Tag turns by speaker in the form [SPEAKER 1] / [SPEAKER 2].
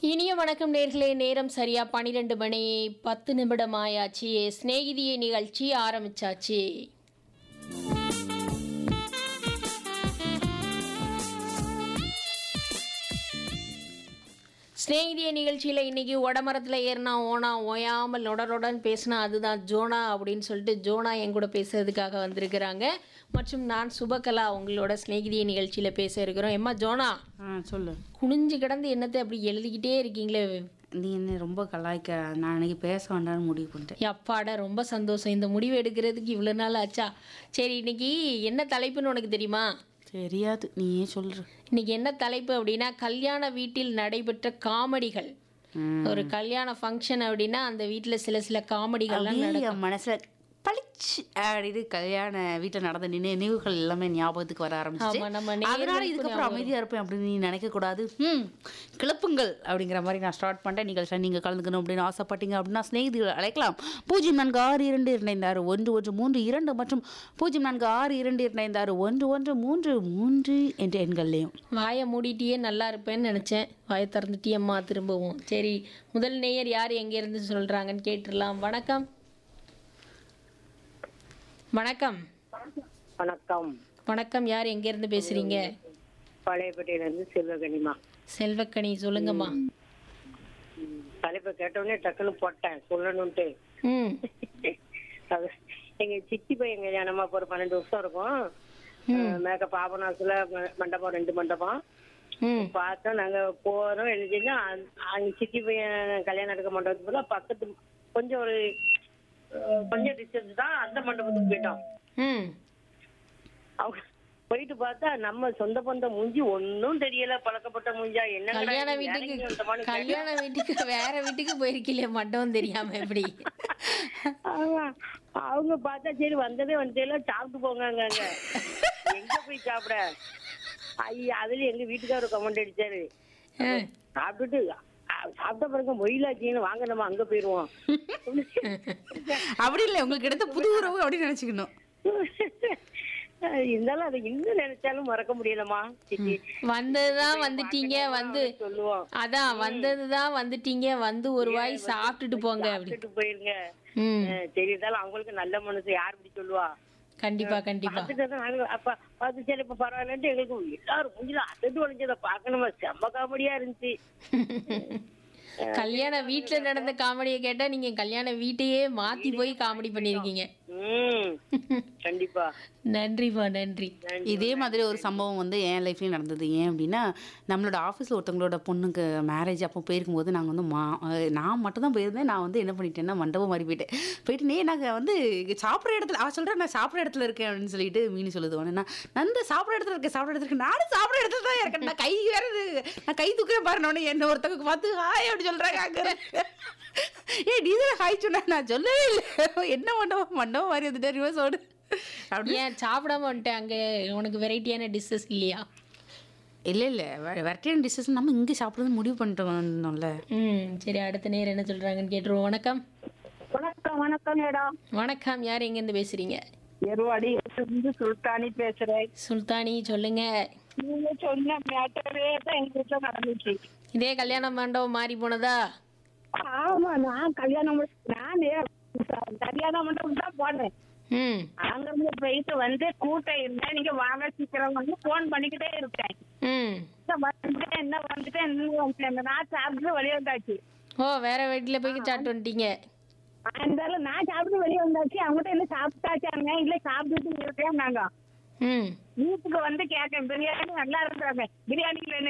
[SPEAKER 1] இனிய வணக்கம் நேர்களே நேரம் சரியா பன்னிரெண்டு மணி பத்து நிமிடம் ஆயாச்சு சிநேகிதிய நிகழ்ச்சி ஆரம்பிச்சாச்சு சிநேகிதிய நிகழ்ச்சியில் இன்னைக்கு உடமரத்தில் ஏறினா ஓனா ஓயாமல் நொடருடன் பேசினா அதுதான் ஜோனா அப்படின்னு சொல்லிட்டு ஜோனா என் கூட பேசுறதுக்காக வந்திருக்கிறாங்க மற்றும் நான் சுபகலா உங்களோட சிநேகிதிய நிகழ்ச்சியில் பேச இருக்கிறோம் எம்மா ஜோனா
[SPEAKER 2] ஆ சொல்லு
[SPEAKER 1] குனிஞ்சு கிடந்து என்னத்தை அப்படி எழுதிக்கிட்டே இருக்கீங்களே
[SPEAKER 2] நீ என்ன ரொம்ப கலாய்க்க நான் அன்னைக்கு பேச வேண்டாம்னு முடிவு பண்ணிட்டேன்
[SPEAKER 1] அப்பாடா ரொம்ப சந்தோஷம் இந்த முடிவு எடுக்கிறதுக்கு இவ்வளோ நாள் ஆச்சா சரி இன்னைக்கு என்ன தலைப்புன்னு உனக்கு தெரியுமா
[SPEAKER 2] தெரியாது நீயே சொல்ற
[SPEAKER 1] இன்னைக்கு என்ன தலைப்பு அப்படின்னா கல்யாண வீட்டில் நடைபெற்ற காமெடிகள்
[SPEAKER 2] ம்.
[SPEAKER 1] ஒரு கல்யாண ஃபங்க்ஷன் அப்படின்னா அந்த வீட்டில் சில சில காமெடிகள்லாம்
[SPEAKER 2] அப்படியே என் மனசுல பளிச்சு அப்படின்னு கல்யாண வீட்டில் நடந்த நினை நினைவுகள் எல்லாமே ஞாபகத்துக்கு வர ஆரம்பிச்சு
[SPEAKER 1] ஆமா, நம்ம
[SPEAKER 2] அதனால
[SPEAKER 1] நேயர்களுக்கும்
[SPEAKER 2] இதுக்கப்புறம் அமைதியா இருப்பேன் அப்படின்னு நீ நினைக்க கூடாது ம் கிளப்புங்கள் அப்படிங்கிற மாதிரி நான் ஸ்டார்ட் பண்ணிட்டேன் நீங்கள் நீங்க கலந்துக்கணும் அப்படின்னு ஆசைப்பட்டீங்க அப்படின்னா சிநேகிதிகள் அழைக்கலாம் பூஜ்ஜியம் நான்கு ஆறு இரண்டு இரண்டு ஆறு ஒன்று ஒன்று மூன்று இரண்டு மற்றும் பூஜ்ஜியம் நான்கு ஆறு இரண்டு இரண்டு ஆறு ஒன்று ஒன்று மூன்று மூன்று என்ற எண்கள்லையும்
[SPEAKER 1] வாயை மூடிட்டியே நல்லா இருப்பேன்னு நினச்சேன் வாயை திறந்துட்டியம்மா திரும்பவும் சரி முதல் நேயர் யார் எங்கேருந்து சொல்கிறாங்கன்னு கேட்டுடலாம் வணக்கம் வணக்கம்
[SPEAKER 3] வணக்கம்
[SPEAKER 1] வணக்கம் யார் எங்கேருந்து பேசுகிறீங்க
[SPEAKER 3] பழையப்பட்டியில இருந்து செல்வகனிமா
[SPEAKER 1] செல்வக்கணி சொல்லுங்கம்மா
[SPEAKER 3] தலைப்பை கேட்டவுடனே டக்குன்னு போட்டேன் சொல்லணும்ட்டு
[SPEAKER 1] ம்
[SPEAKER 3] அது எங்க சித்தி பையன் கல்யாணமா இப்போ ஒரு பன்னெண்டு வருஷம் இருக்கும் மேக்கப் ஆபனாசுல மண்டபம் ரெண்டு மண்டபம்
[SPEAKER 1] ம்
[SPEAKER 3] பார்த்தா நாங்க போறோம் என்ன செஞ்சோம் அங்க- அங்க சித்தி பையன் கல்யாணம் எடுக்க மண்டபத்துக்கு பதிலா பக்கத்து கொஞ்சம் ஒரு அஹ், கொஞ்சம் டிஸ்டன்ஸ் தான் அந்த மண்டபத்துக்கு போயிட்டோம்
[SPEAKER 1] ம்
[SPEAKER 3] அவங்க போயிட்டு பார்த்தா நம்ம சொந்த பந்த மூஞ்சி ஒன்னும் தெரியல பழக்கப்பட்ட மூஞ்சா என்ன
[SPEAKER 1] கல்யாண வீட்டுக்கு கல்யாண வீட்டுக்கு வேற வீட்டுக்கு போயிருக்கீங்களே மண்டபம் தெரியாம எப்படி
[SPEAKER 3] ஆமா. அவங்க பார்த்தா சரி வந்ததே வந்துட்டே சாப்பிட்டு போங்க எங்க போய் சாப்பிட ஐயா அதுல எங்க வீட்டுக்காரர் கமெண்ட் அடிச்சாரு
[SPEAKER 1] ம்.
[SPEAKER 3] சாப்பிட்டுட்டு "அ, சாப்பிட்ட பிறகு மொயிலாச்சின்னு வாங்க நம்ம அங்க போயிருவோம்
[SPEAKER 2] அப்படி இல்லை உங்களுக்கு கிடைத்த புது உறவு அப்படின்னு நினைச்சுக்கணும்
[SPEAKER 3] இருந்தாலும் அதை இன்னும் நினைச்சாலும் மறக்க முடியலமா சித்தி
[SPEAKER 1] வந்ததுதான் வந்துட்டீங்க வந்து
[SPEAKER 3] சொல்லுவோம்
[SPEAKER 1] அதான் வந்ததுதான் வந்துட்டீங்க வந்து ஒரு வாய் சாப்பிட்டுட்டு போங்க அப்படி
[SPEAKER 3] சாப்பிட்டுட்டு போயிருங்க
[SPEAKER 1] ம்
[SPEAKER 3] அஹ், சரி இருந்தாலும் அவங்களுக்கு நல்ல மனசு யார் இப்படி சொல்லுவா
[SPEAKER 1] கண்டிப்பா கண்டிப்பா
[SPEAKER 3] பார்த்துட்டு தான் நாங்க அப்ப பார்த்து சரி இப்ப பரவாயில்லன்ட்டு எங்களுக்கு எல்லாரும் முடியல அதட்டு உடஞ்சதை பார்க்கணுமா செம்ம காமெடியா இருந்துச்சு
[SPEAKER 1] கல்யாண வீட்டுல நடந்த காமெடியை கேட்டா நீங்க கல்யாண வீட்டையே மாத்தி போய் காமெடி பண்ணிருக்கீங்க
[SPEAKER 3] ம் கண்டிப்பா
[SPEAKER 1] நன்றிப்பா நன்றி
[SPEAKER 2] இதே மாதிரி ஒரு சம்பவம் வந்து என் லைஃப்லேயும் நடந்தது ஏன் அப்படின்னா நம்மளோட ஆஃபீஸில் ஒருத்தவங்களோட பொண்ணுக்கு மேரேஜ் அப்போ போயிருக்கும்போது நாங்கள் வந்து மா அஹ் நான் மட்டும் தான் போயிருந்தேன் நான் வந்து என்ன பண்ணிட்டேன்னா மண்டபம் மாறி போயிட்டேன் போயிட்டு நே நாங்கள் வந்து இங்க சாப்பிட்ற இடத்துல அவ சொல்கிறேன் நான் சாப்பிட்ற இடத்துல இருக்கேன் அப்படின்னு சொல்லிட்டு மீனி சொல்லுது உடனே நான் நான் இந்த சாப்பிட்ற இடத்துல இருக்கேன் சாப்பிட்ற இடத்துல இருக்கேன் நானும் சாப்பிட்ற இடத்துல தான் இருக்கேன் நான் கை வேற இது- நான் கை தூக்குறேன் பாருங்க உடனே என்ன ஒருத்தவங்க பார்த்து ஹாய் அப்படி சொல்கிறாங்க அங்கே ஏ நீ தான் ஹாய் சொன்ன நான் சொல்லவே இல்லை என்ன மண்டபம் மண்டபம் மாதிரி வந்துட்டு ரிவர்ஸ் ஓடு அப்படி
[SPEAKER 1] ஏன் சாப்பிடாம வந்துட்டேன் அங்க உனக்கு வெரைட்டியான டிஷ்ஷஸ் இல்லையா
[SPEAKER 2] இல்லை இல்லை வெரைட்டியான டிஷ்ஷஸ் நம்ம இங்கே சாப்பிட்றது முடிவு பண்ணிட்டு வந்தோம்ல
[SPEAKER 1] ம் சரி அடுத்த நேரம் என்ன சொல்றாங்கன்னு கேட்டுருவோம் வணக்கம்
[SPEAKER 4] வணக்கம் வணக்கம் மேடம்
[SPEAKER 1] வணக்கம் யார் எங்கேருந்து பேசுறீங்க
[SPEAKER 4] எருவாடி இருந்து சுல்தானி பேசுறேன்
[SPEAKER 1] சுல்தானி சொல்லுங்க
[SPEAKER 4] நீங்க சொன்ன மேட்டரே தான் எங்க வீட்டுல நடந்துச்சு
[SPEAKER 1] இதே கல்யாண மண்டபம் மாறி போனதா
[SPEAKER 4] ஆமா நான் கல்யாணம் முடி- நானே கல்யாணம் மண்டபம் தான் போனேன்
[SPEAKER 1] ம்
[SPEAKER 4] அங்க இருந்து போயிட்டு வந்து கூட்டம் இருந்தேன் நீங்க வாங்க சீக்கிரம் வந்து போன் பண்ணிக்கிட்டே இருக்கேன்
[SPEAKER 1] ம்
[SPEAKER 4] இந்த வந்துட்டேன் என்ன வந்துட்டேன் என்ன வந்துட்டேன் நான் சாப்பிட்டு வெளியே வந்தாச்சு
[SPEAKER 1] ஓ வேற வீட்டில் போய் சாப்பிட்டு வந்துட்டீங்க
[SPEAKER 4] இருந்தாலும் நான் சாப்பிட்டு வெளியே வந்தாச்சு அவங்ககிட்ட என்ன சாப்பிட்டாச்சாங்க இல்ல சாப்பிட்டுட்டு இருக்கேன் நாங்க
[SPEAKER 1] ம்
[SPEAKER 4] வீட்டுக்கு வந்து கேட்டேன் பிரியாணி நல்லா இருந்தாங்க பிரியாணில என்ன